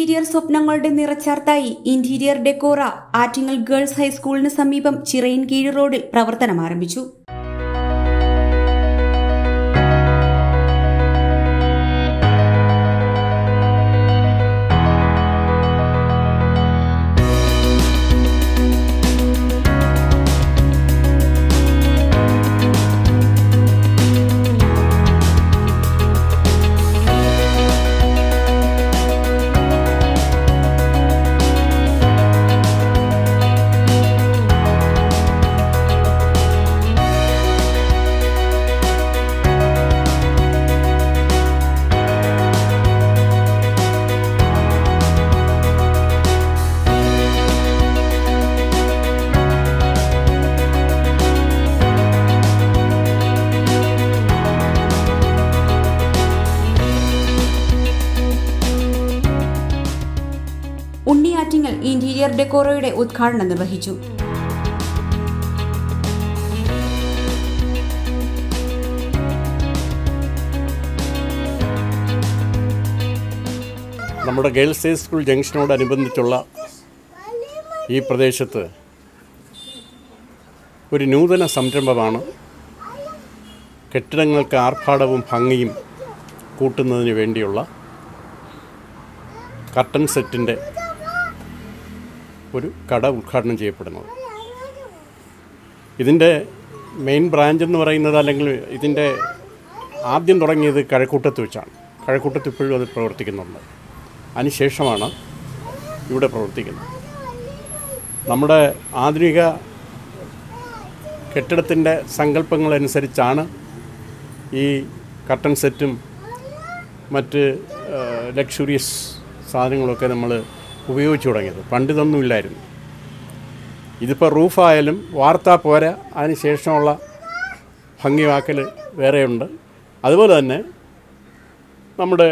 interior സ്വപ്നങ്ങളുടെ നിറച്ചാർത്തായി interior Decora Attingal girls ഹൈസ്കൂളിന് സമീപം ചിറയിൻകീഴ് റോഡിൽ പ്രവർത്തനം ആരംഭിച്ചു ഉണ്ണി ആറ്റിങ്ങൽ ഇന്റീരിയർ ഡെക്കോറയുടെ ഉദ്ഘാടനം നിർവഹിച്ചു നമ്മുടെ ഗേൾസ് ഹൈ സ്കൂൾ ജംഗ്ഷനോടനുബന്ധിച്ചുള്ള ഈ പ്രദേശത്ത് ഒരു നൂതന സംരംഭമാണ് കെട്ടിടങ്ങൾക്ക് ആർഭാടവും ഭംഗിയും കൂട്ടുന്നതിന് വേണ്ടിയുള്ള കർട്ടൻ സെറ്റിൻ്റെ ഒരു കട ഉദ്ഘാടനം ചെയ്യപ്പെടുന്നത് ഇതിൻ്റെ മെയിൻ ബ്രാഞ്ച് എന്ന് പറയുന്നത് അല്ലെങ്കിൽ ഇതിൻ്റെ ആദ്യം തുടങ്ങിയത് കഴക്കൂട്ടത്ത് വെച്ചാണ് കഴക്കൂട്ടത്ത് ഇപ്പോഴും അത് പ്രവർത്തിക്കുന്നുണ്ട് അതിനുശേഷമാണ് ഇവിടെ പ്രവർത്തിക്കുന്നത് നമ്മുടെ ആധുനിക കെട്ടിടത്തിൻ്റെ സങ്കല്പങ്ങളനുസരിച്ചാണ് ഈ കർട്ടൻ സെറ്റും മറ്റ് ലക്ഷറിയസ് സാധനങ്ങളൊക്കെ നമ്മൾ ഉപയോഗിച്ചു തുടങ്ങിയത് പണ്ട് ഇതൊന്നും ഇല്ലായിരുന്നു ഇതിപ്പോൾ റൂഫായാലും വാർത്താ പോരാ അതിന് ശേഷമുള്ള ഭംഗിവാക്കൽ വേറെയുണ്ട് അതുപോലെ തന്നെ നമ്മുടെ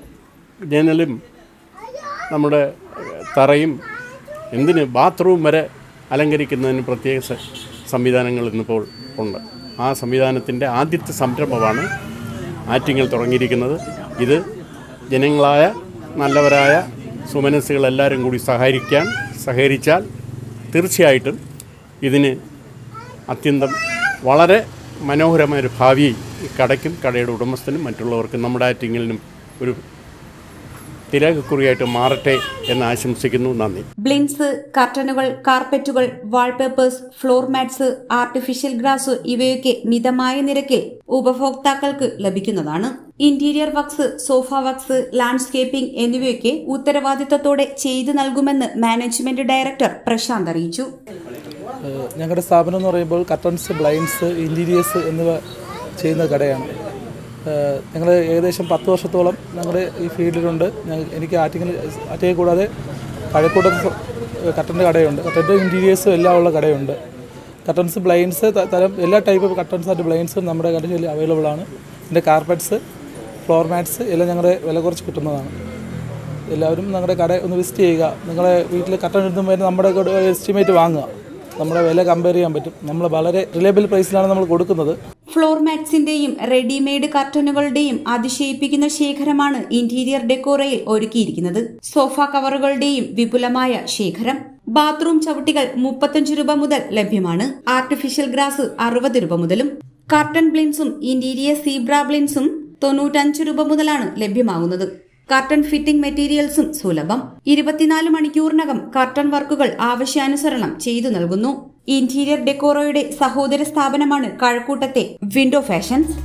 ജനലും നമ്മുടെ തറയും എന്തിന് ബാത്റൂം വരെ അലങ്കരിക്കുന്നതിന് പ്രത്യേക സ- സംവിധാനങ്ങൾ ഇന്നിപ്പോൾ ഉണ്ട് ആ സംവിധാനത്തിൻ്റെ ആദ്യത്തെ സംരംഭമാണ് ആറ്റിങ്ങൽ തുടങ്ങിയിരിക്കുന്നത് ഇത് ജനങ്ങളായ നല്ലവരായ സുമനസ്സുകളെല്ലാവരും കൂടി സഹകരിക്കാൻ സഹകരിച്ചാൽ തീർച്ചയായിട്ടും ഇതിന് അത്യന്തം വളരെ മനോഹരമായ ഒരു ഭാവി ഈ കടയ്ക്കും കടയുടെ ഉടമസ്ഥനും മറ്റുള്ളവർക്കും നമ്മുടെ ആറ്റിങ്ങലിനും ഒരു തിരക്കുറിയായിട്ട് മാറട്ടെ എന്ന് ആശംസിക്കുന്നു നന്ദി ബ്ലിൻസ് കർട്ടനുകൾ കാർപ്പറ്റുകൾ wallpapers floor mats artificial grass ഇവയൊക്കെ മിതമായ നിരക്കിൽ ഉപഭോക്താക്കൾക്ക് ലഭിക്കുന്നതാണ് interior works sofa works landscaping എന്നിവയൊക്കെ ഉത്തരവാദിത്തത്തോടെ ചെയ്തു നൽകുമെന്ന് മാനേജ്മെന്റ് ഡയറക്ടർ പ്രശാന്ത് അറിയിച്ചു ഏഹ് ഞങ്ങളുടെ സ്ഥാപനം എന്ന് പറയുമ്പോൾ കർട്ടൻസ് ബ്ലൈൻഡ്സ് ഇൻറ്റീരിയേഴ്സ് എന്നിവ ചെയ്യുന്ന കടയാണ് ഞങ്ങൾ ഏകദേശം പത്ത് വർഷത്തോളം ഞങ്ങളുടെ ഈ ഫീൽഡിലുണ്ട് ഞങ്ങൾ എനിക്ക് ആറ്റിങ്ങൽ ആറ്റിങ്ങൽ കൂടാതെ കഴക്കൂട്ടത്ത് കട്ടൻ്റെ കടയുണ്ട് കട്ടൻ്റെ ഇൻറ്റീരിയേഴ്സും എല്ലാം ഉള്ള കടയുണ്ട് കട്ടൻസ് ബ്ലൈൻഡ്സ് തരം എല്ലാ ടൈപ്പ് കട്ടൻസ് ആൻഡ് ബ്ലൈൻഡ്സും നമ്മുടെ കടയിൽ അവൈലബിൾ ആണ് പിന്നെ കാർപ്പറ്റ്സ് ഫ്ലോർ മാറ്റ്സ് എല്ലാം ഞങ്ങളുടെ വില കുറച്ച് കിട്ടുന്നതാണ് എല്ലാവരും ഞങ്ങളുടെ കട ഒന്ന് വിസിറ്റ് ചെയ്യുക നിങ്ങളെ വീട്ടിൽ കട്ടൻ എഴുതുമ്പോൾ നമ്മുടെ എസ്റ്റിമേറ്റ് വാങ്ങുക നമ്മുടെ വില കമ്പയർ ചെയ്യാൻ പറ്റും നമ്മൾ വളരെ റിലയബിൾ പ്രൈസിലാണ് നമ്മൾ കൊടുക്കുന്നത് ഫ്ലോർ മാറ്റ്സിന്റെയും റെഡിമെയ്ഡ് കർട്ടനുകളുടെയും അതിശയിപ്പിക്കുന്ന ശേഖരമാണ് ഇന്റീരിയർ ഡെക്കോറയിൽ ഒരുക്കിയിരിക്കുന്നത് സോഫ കവറുകളുടെയും വിപുലമായ ശേഖരം ബാത്റൂം ചവിട്ടികൾ മുപ്പത്തഞ്ച് രൂപ മുതൽ ലഭ്യമാണ് ആർട്ടിഫിഷ്യൽ ഗ്രാസ് അറുപത് രൂപ മുതലും കർട്ടൻ ബ്ലിൻസും ഇന്റീരിയർ സീബ്ര ബ്ലിൻസും തൊണ്ണൂറ്റഞ്ച് രൂപ മുതലാണ് ലഭ്യമാകുന്നത് കർട്ടൻ ഫിറ്റിംഗ് മെറ്റീരിയൽസും സുലഭം ഇരുപത്തിനാല് മണിക്കൂറിനകം കർട്ടൻ വർക്കുകൾ ആവശ്യാനുസരണം ചെയ്തു നൽകുന്നു ഇന്റീരിയർ ഡെക്കോറോയുടെ സഹോദര സ്ഥാപനമാണ് കഴക്കൂട്ടത്തെ window fashions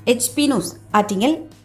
H P news Attingal